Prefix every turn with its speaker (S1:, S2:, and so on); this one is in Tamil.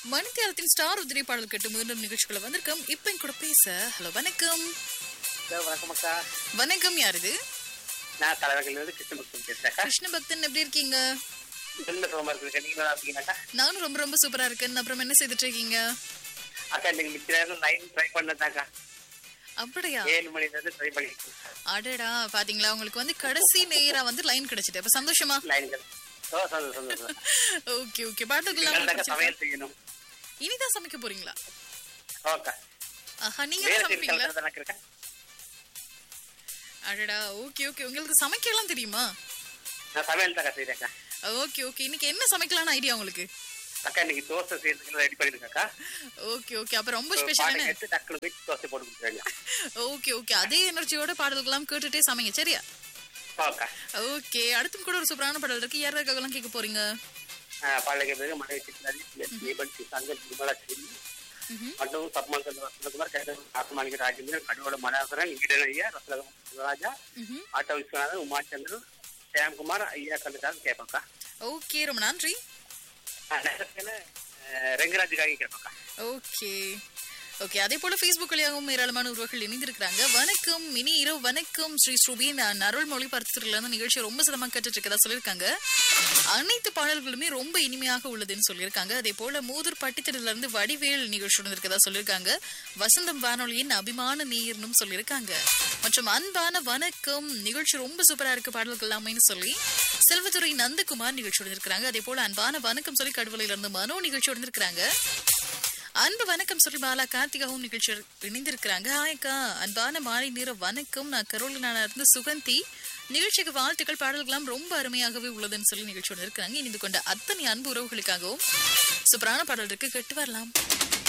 S1: மணித்தியாலத்தின் ஸ்டார் உதிரி பாடல் கேட்டு மீண்டும் நிகழ்ச்சிக்குள்ள வந்திருக்கோம் இப்ப என் கூட பேச ஹலோ வணக்கம்
S2: ஹலோ வணக்கம் அக்கா
S1: வணக்கம் யார் இது
S2: நான் தலைவர்கள் கிருஷ்ணபக்தன் பேசுறேன்
S1: கிருஷ்ண பக்தன் எப்படி இருக்கீங்க
S2: என்ன சுகமா இருக்கு நீங்க நல்லா இருக்கீங்கக்கா
S1: நானும் ரொம்ப ரொம்ப சூப்பரா இருக்கேன் அப்புறம் என்ன செய்துட்டு இருக்கீங்க
S2: அக்கா நீங்க மிச்சம் நைன் ட்ரை பண்ணதாக்கா
S1: அப்படியா
S2: ஏழு மணில இருந்து ட்ரை பண்ணிட்டு
S1: அடடா பாத்தீங்களா உங்களுக்கு வந்து கடைசி நேரா வந்து லைன் கிடைச்சிட்டு அப்ப சந்தோஷமா
S2: லைன்கள் ஓ சந்தோஷம் சந்தோஷம்
S1: ஓகே ஓகே பாட்டுக்கெல்லாம்
S2: நல்லதாக்கா
S1: உங்களுக்கு
S2: சமையல் செய்யணும்
S1: இனிதான் சமைக்க போறீங்களா
S2: ஓக்கா
S1: ஆஹா நீங்க
S2: வேலை
S1: சமைப்பீங்களா
S2: செய்யறது இருக்கா
S1: அடடா ஓகே ஓகே உங்களுக்கு சமைக்கலாம் தெரியுமா
S2: நான் சமையல் தாக்கா செய்யறேன்க்கா
S1: ஓகே ஓகே இன்னைக்கு என்ன சமைக்கலாம்னு ஐடியா உங்களுக்கு
S2: அக்கா இன்னைக்கு தோசை செய்யறதுக்கு ரெடி பண்ணிருக்கா
S1: ஓகே ஓகே அப்ப ரொம்ப
S2: பாட்டு
S1: ஸ்பெஷல்
S2: கேட்டு டக்குனு போய் தோசை போட்டு கொடுத்துருங்க
S1: ஓகே ஓகே அதே எனர்ஜியோட பாடல்கள்லாம் கேட்டுட்டே சமைங்க சரியா
S2: ஓக்கா
S1: ஓகே அடுத்தும் கூட ஒரு சூப்பரான பாடல் இருக்கு யாருக்காகலாம் கேட்க போறீங்க
S2: பழக பிறகு மழை சித்தாரி தீபன் சங்கர் திருமலா செல்வி
S1: ம்ஹும்.
S2: மற்றும் சப்மான் சந்திர வசந்தகுமார் கேட்டர் ஆத்மானிக ராஜேந்திரன் கடவுள மனோகரன் ஈடன் ஐயா ரசலகம் ராஜா
S1: ம்ஹும்.
S2: ஆட்டோ விஸ்வநாதன் உமாச்சந்திரன் ஷியாம்குமார் ஐயா கண்டுக்காக கேட்பாக்கா
S1: ஓகே ரொம்ப நன்றி
S2: ரெங்கராஜுக்காக கேட்பாக்கா
S1: ஓகே ஓகே அதே போல Facebook வழியாகவும் ஏராளமான உறவுகள் இணைந்திருக்கிறாங்க வணக்கம் மினி இரவு வணக்கம் ஸ்ரீ ஸ்ரூபி நான் அருள்மொழி பருத்திரில இருந்து நிகழ்ச்சி ரொம்ப சிரமம் கேட்டுட்டு இருக்கதா சொல்லியிருக்காங்க அனைத்து பாடல்களுமே ரொம்ப இனிமையாக உள்ளதுன்னு சொல்லியிருக்காங்க அதே போல மூதூர் பட்டித்தடில இருந்து வடிவேல் நிகழ்ச்சியுடன் இருக்கதா சொல்லியிருக்காங்க வசந்தம் வானொலியின் அபிமான நீர்னும் சொல்லியிருக்காங்க மற்றும் அன்பான வணக்கம் நிகழ்ச்சி ரொம்ப சூப்பரா இருக்கு பாடல்கள் எல்லாமே சொல்லி செல்வத்துறை நந்தகுமார் நிகழ்ச்சியுடன் இருக்கிறாங்க அதே போல அன்பான வணக்கம் சொல்லி கடுவலையில இருந்து மனோ நிகழ்ச்சியுடன் இருக்கிறாங்க அன்பு வணக்கம் சொல்லி பாலா கார்த்திகாவும் நிகழ்ச்சியில் இணைந்திருக்கிறாங்க ஆயக்கா அன்பான மாலை நேர வணக்கம் நான் கரோலினால இருந்து சுகந்தி நிகழ்ச்சிக்கு வாழ்த்துக்கள் பாடல்கள்லாம் ரொம்ப அருமையாகவே உள்ளதுன்னு சொல்லி நிகழ்ச்சியோட இருக்கிறாங்க இணைந்து கொண்ட அத்தனை அன்பு உறவுகளுக்காகவும் சூப்பரான பாடல் இருக்கு கேட்டு வரலாம்